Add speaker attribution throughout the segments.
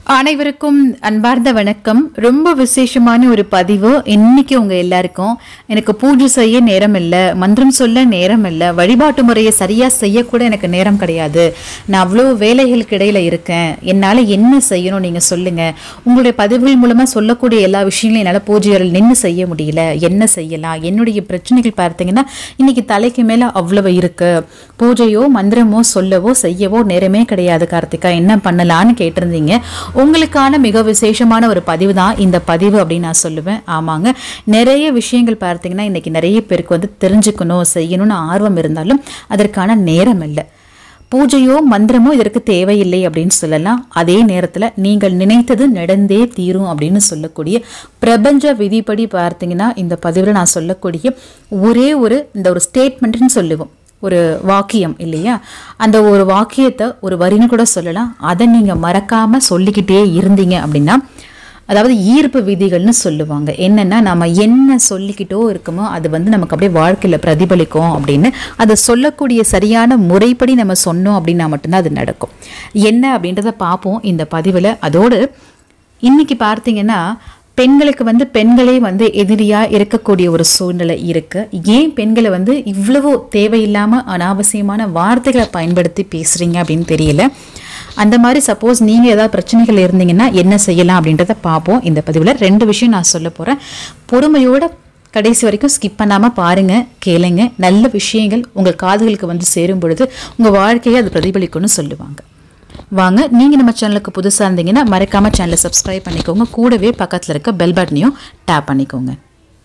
Speaker 1: அனைவருக்கும் அன்பார்ந்த வணக்கம் ரொம்ப விசேஷமான ஒரு பதிவு இன்னைக்கு உங்க எல்லாருக்கும் எனக்கு பூஜை செய்ய நேரம் இல்லை மந்திரம் சொல்ல நேரம் இல்லை வழிபாட்டு முறையை சரியா செய்யக்கூட எனக்கு நேரம் கிடையாது நான் அவ்வளோ வேலைகளுக்கு இடையில இருக்கேன் என்னால என்ன செய்யணும் நீங்க சொல்லுங்க உங்களுடைய பதிவுகள் மூலமா சொல்லக்கூடிய எல்லா விஷயங்களையும் என்னால் பூஜைகள் நின்று செய்ய முடியல என்ன செய்யலாம் என்னுடைய பிரச்சனைகள் பார்த்தீங்கன்னா இன்னைக்கு தலைக்கு மேல அவ்வளவு இருக்கு பூஜையோ மந்திரமோ சொல்லவோ செய்யவோ நேரமே கிடையாது கார்த்திகா என்ன பண்ணலான்னு கேட்டிருந்தீங்க உங்களுக்கான மிக விசேஷமான ஒரு பதிவு தான் இந்த பதிவு அப்படின்னு நான் சொல்லுவேன் ஆமாங்க நிறைய விஷயங்கள் பார்த்தீங்கன்னா இன்னைக்கு நிறைய பேருக்கு வந்து தெரிஞ்சுக்கணும் செய்யணும்னு ஆர்வம் இருந்தாலும் அதற்கான நேரம் இல்லை பூஜையோ மந்திரமோ இதற்கு தேவையில்லை அப்படின்னு சொல்லலாம் அதே நேரத்தில் நீங்கள் நினைத்தது நடந்தே தீரும் அப்படின்னு சொல்லக்கூடிய பிரபஞ்ச விதிப்படி பார்த்தீங்கன்னா இந்த பதிவில் நான் சொல்லக்கூடிய ஒரே ஒரு இந்த ஒரு ஸ்டேட்மெண்ட்னு சொல்லுவோம் ஒரு வாக்கியம் இல்லையா அந்த ஒரு வாக்கியத்தை ஒரு வரின்னு கூட சொல்லலாம் அதை நீங்கள் மறக்காமல் சொல்லிக்கிட்டே இருந்தீங்க அப்படின்னா அதாவது ஈர்ப்பு விதிகள்னு சொல்லுவாங்க என்னன்னா நம்ம என்ன சொல்லிக்கிட்டோ இருக்கோமோ அது வந்து நமக்கு அப்படியே வாழ்க்கையில் பிரதிபலிக்கும் அப்படின்னு அதை சொல்லக்கூடிய சரியான முறைப்படி நம்ம சொன்னோம் அப்படின்னா மட்டும்தான் அது நடக்கும் என்ன அப்படின்றத பார்ப்போம் இந்த பதிவில் அதோடு இன்னைக்கு பார்த்தீங்கன்னா பெண்களுக்கு வந்து பெண்களே வந்து எதிரியா இருக்கக்கூடிய ஒரு சூழ்நிலை இருக்கு ஏன் பெண்களை வந்து இவ்வளவு தேவையில்லாம அனாவசியமான வார்த்தைகளை பயன்படுத்தி பேசுறீங்க அப்படின்னு தெரியல அந்த மாதிரி சப்போஸ் நீங்க ஏதாவது பிரச்சனைகள் இருந்தீங்கன்னா என்ன செய்யலாம் அப்படின்றத பார்ப்போம் இந்த பதிவில் ரெண்டு விஷயம் நான் சொல்ல போறேன் பொறுமையோட கடைசி வரைக்கும் ஸ்கிப் பண்ணாமல் பாருங்க கேளுங்க நல்ல விஷயங்கள் உங்கள் காதுகளுக்கு வந்து சேரும் பொழுது உங்கள் வாழ்க்கையை அது பிரதிபலிக்கும்னு சொல்லுவாங்க வாங்க நீங்கள் நம்ம சேனலுக்கு புதுசாக இருந்தீங்கன்னா மறக்காமல் சேனலை சப்ஸ்கிரைப் பண்ணிக்கோங்க கூடவே பக்கத்தில் இருக்க பெல் பட்டனையும் டேப் பண்ணிக்கோங்க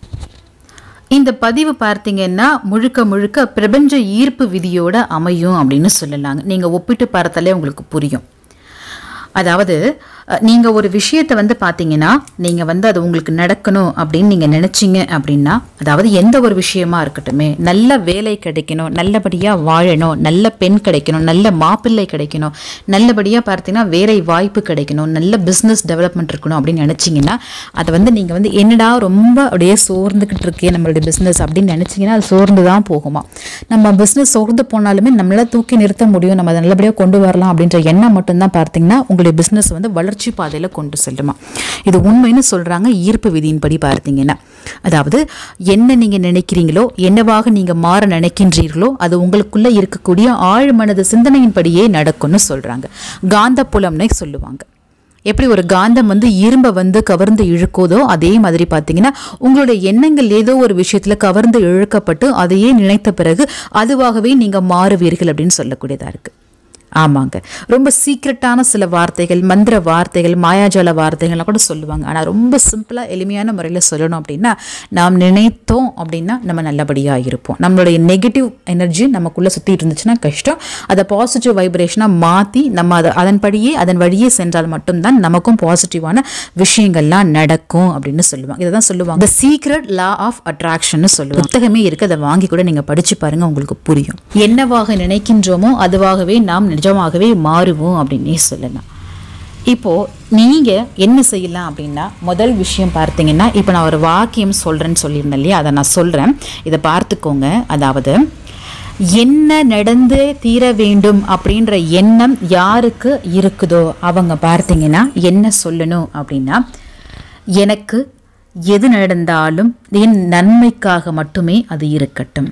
Speaker 1: இந்த பதிவு பார்த்தீங்கன்னா முழுக்க முழுக்க பிரபஞ்ச ஈர்ப்பு விதியோட அமையும் அப்படின்னு சொல்லலாங்க நீங்கள் ஒப்பிட்டு பார்த்தாலே உங்களுக்கு புரியும் அதாவது அஹ், நீங்க ஒரு விஷயத்தை வந்து பார்த்தீங்கன்னா நீங்க வந்து அது உங்களுக்கு நடக்கணும் அப்படின்னு நீங்க நினைச்சீங்க அப்படின்னா அதாவது எந்த ஒரு விஷயமா இருக்கட்டுமே நல்ல வேலை கிடைக்கணும் நல்லபடியா வாழணும் நல்ல பெண் கிடைக்கணும் நல்ல மாப்பிள்ளை கிடைக்கணும் நல்லபடியா பார்த்தீங்கன்னா வேலை வாய்ப்பு கிடைக்கணும் நல்ல பிஸ்னஸ் டெவலப்மெண்ட் இருக்கணும் அப்படின்னு நினைச்சீங்கன்னா அதை வந்து நீங்க வந்து என்னடா ரொம்ப அப்படியே சோர்ந்துக்கிட்டு இருக்கே நம்மளுடைய பிஸ்னஸ் அப்படின்னு நினைச்சீங்கன்னா அது சோர்ந்து தான் போகுமா நம்ம பிஸ்னஸ் சோர்ந்து போனாலுமே நம்மளால தூக்கி நிறுத்த முடியும் நம்ம அதை நல்லபடியாக கொண்டு வரலாம் அப்படின்ற எண்ணம் மட்டும்தான் பார்த்தீங்கன்னா உங்களுடைய பிஸ்னஸ் வந்து வளர்ச்சி பாதையில் கொண்டு செல்லுமா இது உண்மைன்னு சொல்றாங்க ஈர்ப்பு விதியின்படி பார்த்தீங்கன்னா அதாவது என்ன நீங்க நினைக்கிறீங்களோ என்னவாக நீங்க மாற நினைக்கின்றீர்களோ அது உங்களுக்குள்ள இருக்கக்கூடிய ஆழ்மனது சிந்தனையின்படியே நடக்கும்னு சொல்றாங்க காந்த புலம்னே சொல்லுவாங்க எப்படி ஒரு காந்தம் வந்து இரும்பை வந்து கவர்ந்து இழுக்குதோ அதே மாதிரி பார்த்தீங்கன்னா உங்களுடைய எண்ணங்கள் ஏதோ ஒரு விஷயத்துல கவர்ந்து இழுக்கப்பட்டு அதையே நினைத்த பிறகு அதுவாகவே நீங்க மாறுவீர்கள் அப்படின்னு சொல்லக்கூடியதா இருக்கு ஆமாங்க ரொம்ப சீக்ரெட்டான சில வார்த்தைகள் மந்திர வார்த்தைகள் மாயாஜால வார்த்தைகள்லாம் கூட சொல்லுவாங்க ஆனால் ரொம்ப சிம்பிளாக எளிமையான முறையில் சொல்லணும் அப்படின்னா நாம் நினைத்தோம் அப்படின்னா நம்ம நல்லபடியாக இருப்போம் நம்மளுடைய நெகட்டிவ் எனர்ஜி நமக்குள்ளே சுற்றிட்டு இருந்துச்சுன்னா கஷ்டம் அதை பாசிட்டிவ் வைப்ரேஷனாக மாற்றி நம்ம அதை அதன்படியே அதன் வழியே சென்றால் மட்டும்தான் நமக்கும் பாசிட்டிவான விஷயங்கள்லாம் நடக்கும் அப்படின்னு சொல்லுவாங்க இதை தான் சொல்லுவாங்க the secret law of attraction சொல்லுவாங்க புத்தகமே இருக்கு அதை வாங்கி கூட நீங்கள் படிச்சு பாருங்க உங்களுக்கு புரியும் என்னவாக நினைக்கின்றோமோ அதுவாகவே நாம் நிஜமாகவே மாறுவோம் அப்படின்னே சொல்லலாம் இப்போ நீங்க என்ன செய்யலாம் அப்படின்னா முதல் விஷயம் பார்த்தீங்கன்னா இப்போ நான் ஒரு வாக்கியம் சொல்றேன்னு சொல்லியிருந்தேன் இல்லையா அதை நான் சொல்றேன் இதை பார்த்துக்கோங்க அதாவது என்ன நடந்து தீர வேண்டும் அப்படின்ற எண்ணம் யாருக்கு இருக்குதோ அவங்க பார்த்தீங்கன்னா என்ன சொல்லணும் அப்படின்னா எனக்கு எது நடந்தாலும் என் நன்மைக்காக மட்டுமே அது இருக்கட்டும்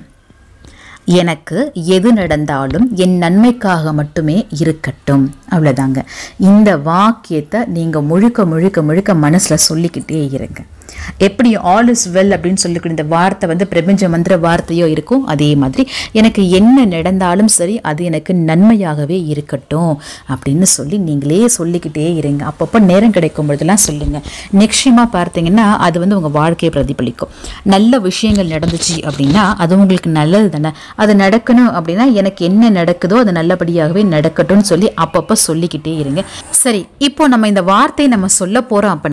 Speaker 1: எனக்கு எது நடந்தாலும் என் நன்மைக்காக மட்டுமே இருக்கட்டும் அவ்வளோதாங்க இந்த வாக்கியத்தை நீங்கள் முழுக்க முழுக்க முழுக்க மனசில் சொல்லிக்கிட்டே இருங்க எப்படி ஆல் இஸ் வெல் அப்படின்னு சொல்லிக்கூடிய இந்த வார்த்தை வந்து பிரபஞ்ச மந்திர வார்த்தையோ இருக்கும் அதே மாதிரி எனக்கு என்ன நடந்தாலும் சரி அது எனக்கு நன்மையாகவே இருக்கட்டும் அப்படின்னு சொல்லி நீங்களே சொல்லிக்கிட்டே இருங்க அப்பப்போ நேரம் கிடைக்கும் பொழுதெல்லாம் சொல்லுங்க நிச்சயமாக பார்த்தீங்கன்னா அது வந்து உங்கள் வாழ்க்கையை பிரதிபலிக்கும் நல்ல விஷயங்கள் நடந்துச்சு அப்படின்னா அது உங்களுக்கு நல்லது தானே அது நடக்கணும் அப்படின்னா எனக்கு என்ன நடக்குதோ அது நல்லபடியாகவே நடக்கட்டும்னு சொல்லி அப்பப்போ சொல்லிக்கிட்டே இருங்க சரி இப்போ நம்ம இந்த வார்த்தையை நம்ம சொல்ல போகிறோம் அப்படின்னா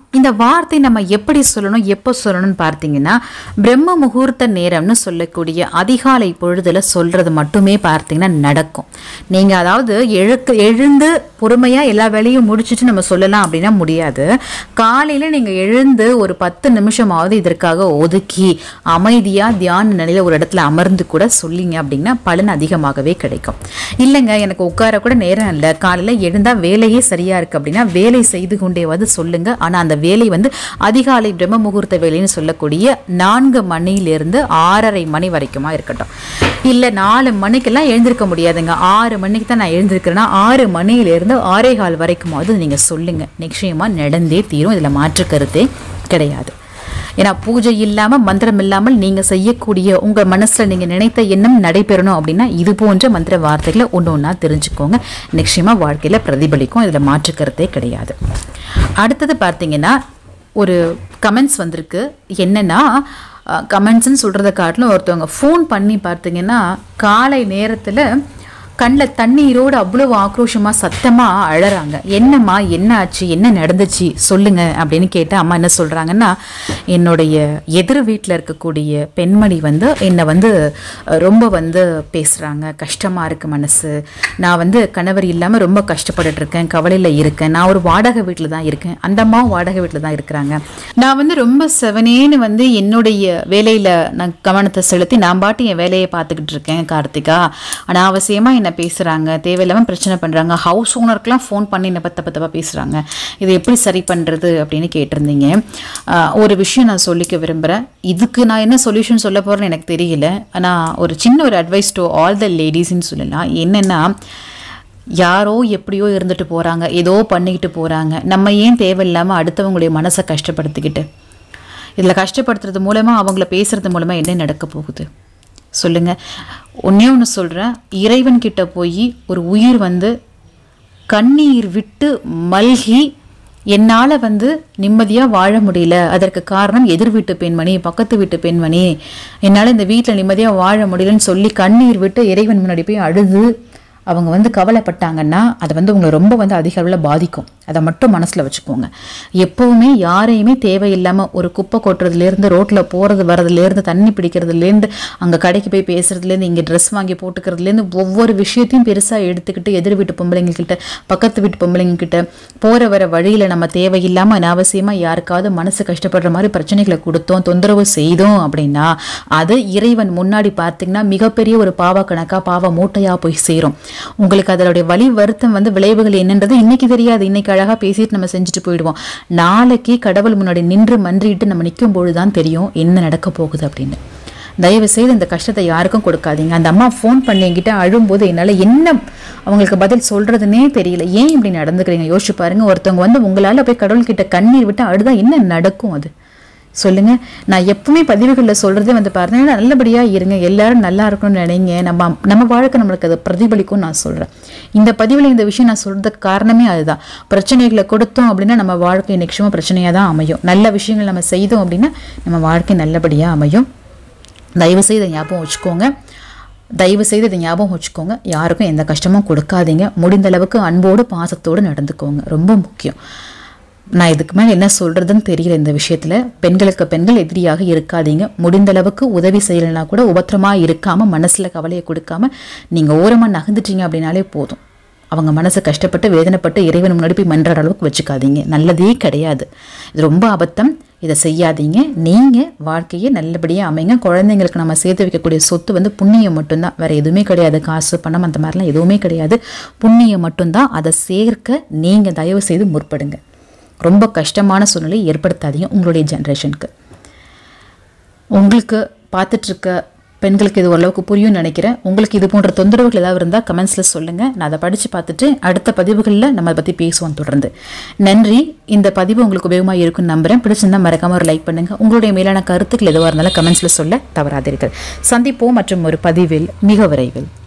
Speaker 1: இந்த வார்த்தை நம்ம எப்படி சொல்லணும் எப்போ சொல்லணும்னு பார்த்தீங்கன்னா பிரம்ம முகூர்த்த நேரம்னு சொல்லக்கூடிய அதிகாலை பொழுதுல சொல்றது மட்டுமே பார்த்தீங்கன்னா நடக்கும் நீங்க அதாவது எழுக்கு எழுந்து பொறுமையா எல்லா வேலையும் முடிச்சுட்டு நம்ம சொல்லலாம் அப்படின்னா முடியாது காலையில நீங்க எழுந்து ஒரு பத்து நிமிஷமாவது இதற்காக ஒதுக்கி அமைதியா தியான நிலையில ஒரு இடத்துல அமர்ந்து கூட சொல்லிங்க அப்படின்னா பலன் அதிகமாகவே கிடைக்கும் இல்லைங்க எனக்கு உட்கார கூட நேரம் இல்லை காலையில எழுந்தா வேலையே சரியா இருக்கு அப்படின்னா வேலை செய்து கொண்டேவாது சொல்லுங்க ஆனா அந்த வேலை வந்து அதிகாலை பிரம்ம முகூர்த்த வேலைன்னு சொல்லக்கூடிய நான்கு மணியிலிருந்து ஆறரை மணி வரைக்குமா இருக்கட்டும் இல்லை நாலு மணிக்கெல்லாம் எழுந்திருக்க முடியாதுங்க ஆறு மணிக்கு தான் நான் எழுந்திருக்கிறேன்னா ஆறு மணியிலிருந்து ஆறே கால் வரைக்குமாவது நீங்கள் சொல்லுங்க நிச்சயமா நடந்தே தீரும் இதில் மாற்று கருத்தே கிடையாது ஏன்னா பூஜை இல்லாமல் மந்திரம் இல்லாமல் நீங்கள் செய்யக்கூடிய உங்கள் மனசில் நீங்கள் நினைத்த எண்ணம் நடைபெறணும் அப்படின்னா இது போன்ற மந்திர வார்த்தைகளை ஒன்று ஒன்றா தெரிஞ்சுக்கோங்க நிச்சயமாக வாழ்க்கையில் பிரதிபலிக்கும் இதில் மாற்று கருத்தே கிடையாது அடுத்தது பார்த்தீங்கன்னா ஒரு கமெண்ட்ஸ் வந்திருக்கு என்னன்னா கமெண்ட்ஸ்னு சொல்கிறத காட்டிலும் ஒருத்தவங்க ஃபோன் பண்ணி பார்த்தீங்கன்னா காலை நேரத்தில் கண்ணில் தண்ணீரோடு அவ்வளோ ஆக்ரோஷமாக சத்தமாக அழறாங்க என்னம்மா என்ன ஆச்சு என்ன நடந்துச்சு சொல்லுங்க அப்படின்னு கேட்டு அம்மா என்ன சொல்கிறாங்கன்னா என்னுடைய எதிர் வீட்டில் இருக்கக்கூடிய பெண்மணி வந்து என்னை வந்து அஹ், ரொம்ப வந்து பேசுகிறாங்க கஷ்டமாக இருக்குது மனசு நான் வந்து கணவர் இல்லாமல் ரொம்ப கஷ்டப்பட்டுட்டு இருக்கேன் கவலையில் இருக்கேன் நான் ஒரு வாடகை வீட்டில் தான் இருக்கேன் அந்த அம்மாவும் வாடகை வீட்டில் தான் இருக்கிறாங்க நான் வந்து ரொம்ப செவனேன்னு வந்து என்னுடைய வேலையில் நான் கவனத்தை செலுத்தி நான் பாட்டு என் வேலையை பார்த்துக்கிட்டு இருக்கேன் கார்த்திகா அனாவசியமாக என்ன பேசுகிறாங்க தேவையில்லாமல் பிரச்சனை பண்ணுறாங்க ஹவுஸ் ஓனருக்குலாம் ஃபோன் பண்ணி என்ன பத்த பத்தப்பா பேசுகிறாங்க இதை எப்படி சரி பண்ணுறது அப்படின்னு கேட்டிருந்தீங்க ஆஹ் ஒரு விஷயம் நான் சொல்லிக்க விரும்புகிறேன் இதுக்கு நான் என்ன சொல்யூஷன் சொல்ல போகிறேன்னு எனக்கு தெரியல ஆனால் ஒரு சின்ன ஒரு அட்வைஸ் டு ஆல் த லேடிஸ்ன்னு சொல்லலாம் என்னென்னா யாரோ எப்படியோ இருந்துட்டு போகிறாங்க ஏதோ பண்ணிக்கிட்டு போகிறாங்க நம்ம ஏன் தேவையில்லாமல் அடுத்தவங்களுடைய மனசை கஷ்டப்படுத்திக்கிட்டு இதில் கஷ்டப்படுத்துறது மூலமாக அவங்கள பேசுறது மூலமாக என்ன நடக்க போகுது சொல்லுங்க ஒண்ணே ஒன்று சொல்கிறேன் இறைவன் கிட்ட போய் ஒரு உயிர் வந்து கண்ணீர் விட்டு மல்கி என்னால் வந்து நிம்மதியாக வாழ முடியல அதற்கு காரணம் எதிர் வீட்டு பெண்மணி பக்கத்து வீட்டு பெண்மணி என்னால் இந்த வீட்டில் நிம்மதியாக வாழ முடியலன்னு சொல்லி கண்ணீர் விட்டு இறைவன் முன்னாடி போய் அழுது அவங்க வந்து கவலைப்பட்டாங்கன்னா அது வந்து உங்களை ரொம்ப வந்து அதிக அளவில் பாதிக்கும் அதை மட்டும் மனசில் வச்சுக்கோங்க எப்போவுமே யாரையுமே தேவையில்லாமல் ஒரு குப்பை கொட்டுறதுலேருந்து ரோட்டில் போகிறது வரதுலேருந்து தண்ணி பிடிக்கிறதுலேருந்து அங்கே கடைக்கு போய் பேசுறதுலேருந்து இங்கே ட்ரெஸ் வாங்கி போட்டுக்கிறதுலேருந்து ஒவ்வொரு விஷயத்தையும் பெருசாக எடுத்துக்கிட்டு எதிர் வீட்டு பொம்பளைங்கக்கிட்ட பக்கத்து வீட்டு பொம்பளைங்கக்கிட்ட போகிற வர வழியில் நம்ம தேவையில்லாமல் அனாவசியமாக யாருக்காவது மனசு கஷ்டப்படுற மாதிரி பிரச்சனைகளை கொடுத்தோம் தொந்தரவு செய்தோம் அப்படின்னா அது இறைவன் முன்னாடி பார்த்தீங்கன்னா மிகப்பெரிய ஒரு பாவ கணக்காக பாவ மூட்டையாக போய் சேரும் உங்களுக்கு அதனுடைய வலி வருத்தம் வந்து விளைவுகள் என்னன்றது இன்னைக்கு தெரியாது இன்னைக்கு அழகா பேசிட்டு நம்ம செஞ்சுட்டு போயிடுவோம் நாளைக்கு கடவுள் முன்னாடி நின்று மன்றிட்டு நம்ம நிற்கும் பொழுதுதான் தெரியும் என்ன நடக்க போகுது அப்படின்னு தயவு செய்து இந்த கஷ்டத்தை யாருக்கும் கொடுக்காதீங்க அந்த அம்மா ஃபோன் பண்ணி என்கிட்ட அழும்போது என்னால் என்ன அவங்களுக்கு பதில் சொல்றதுனே தெரியல ஏன் இப்படி நடந்துக்கிறீங்க யோசிச்சு பாருங்க ஒருத்தவங்க வந்து உங்களால் போய் கடவுள்கிட்ட கண்ணீர் விட்டு அழுதா என்ன நடக்கும் அது சொல்லுங்க நான் எப்பவுமே பதிவுகளில் சொல்றதே வந்து பாருங்க நல்லபடியா இருங்க எல்லாரும் நல்லா இருக்கணும்னு நினைங்க நம்ம நம்ம வாழ்க்கை நம்மளுக்கு அது பிரதிபலிக்கும் நான் சொல்றேன் இந்த பதிவில் இந்த விஷயம் நான் சொல்றதுக்கு காரணமே அதுதான் பிரச்சனைகளை கொடுத்தோம் அப்படின்னா நம்ம வாழ்க்கை நிச்சயமா பிரச்சனையாக தான் அமையும் நல்ல விஷயங்கள் நம்ம செய்தோம் அப்படின்னா நம்ம வாழ்க்கை நல்லபடியா அமையும் தயவு செய்து இதை ஞாபகம் வச்சுக்கோங்க தயவு செய்து இதை ஞாபகம் வச்சுக்கோங்க யாருக்கும் எந்த கஷ்டமும் கொடுக்காதீங்க முடிந்த அளவுக்கு அன்போடு பாசத்தோடு நடந்துக்கோங்க ரொம்ப முக்கியம் நான் இதுக்கு மேலே என்ன சொல்கிறதுன்னு தெரியல இந்த விஷயத்தில் பெண்களுக்கு பெண்கள் எதிரியாக இருக்காதீங்க முடிந்த அளவுக்கு உதவி செய்யலைன்னா கூட உபத்திரமாக இருக்காமல் மனசில் கவலையை கொடுக்காம நீங்கள் ஓரமாக நகர்ந்துட்டீங்க அப்படின்னாலே போதும் அவங்க மனசு கஷ்டப்பட்டு வேதனைப்பட்டு இறைவன் முன்னாடி போய் மன்றாட அளவுக்கு வச்சுக்காதீங்க நல்லதே கிடையாது இது ரொம்ப அபத்தம் இதை செய்யாதீங்க நீங்கள் வாழ்க்கையை நல்லபடியாக அமைங்க குழந்தைங்களுக்கு நம்ம சேர்த்து வைக்கக்கூடிய சொத்து வந்து புண்ணியம் மட்டும்தான் வேறு எதுவுமே கிடையாது காசு பணம் அந்த மாதிரிலாம் எதுவுமே கிடையாது புண்ணியம் மட்டும்தான் அதை சேர்க்க நீங்கள் தயவு செய்து முற்படுங்க ரொம்ப கஷ்டமான சூழ்நிலை ஏற்படுத்தாதீங்க உங்களுடைய ஜென்ரேஷனுக்கு உங்களுக்கு பார்த்துட்டு இருக்க பெண்களுக்கு இது ஓரளவுக்கு புரியும்னு நினைக்கிறேன் உங்களுக்கு இது போன்ற தொந்தரவுகள் ஏதாவது இருந்தால் கமெண்ட்ஸில் சொல்லுங்கள் நான் அதை படித்து பார்த்துட்டு அடுத்த பதிவுகளில் நம்ம அதை பற்றி பேசுவோம் தொடர்ந்து நன்றி இந்த பதிவு உங்களுக்கு உபயோகமாக இருக்கும்னு நம்புகிறேன் பிடிச்சிருந்தா மறக்காம ஒரு லைக் பண்ணுங்கள் உங்களுடைய மேலான கருத்துக்கள் எதுவாக இருந்தாலும் கமெண்ட்ஸில் சொல்ல தவறாதீர்கள் சந்திப்போம் மற்றும் ஒரு பதிவில் மிக விரைவில்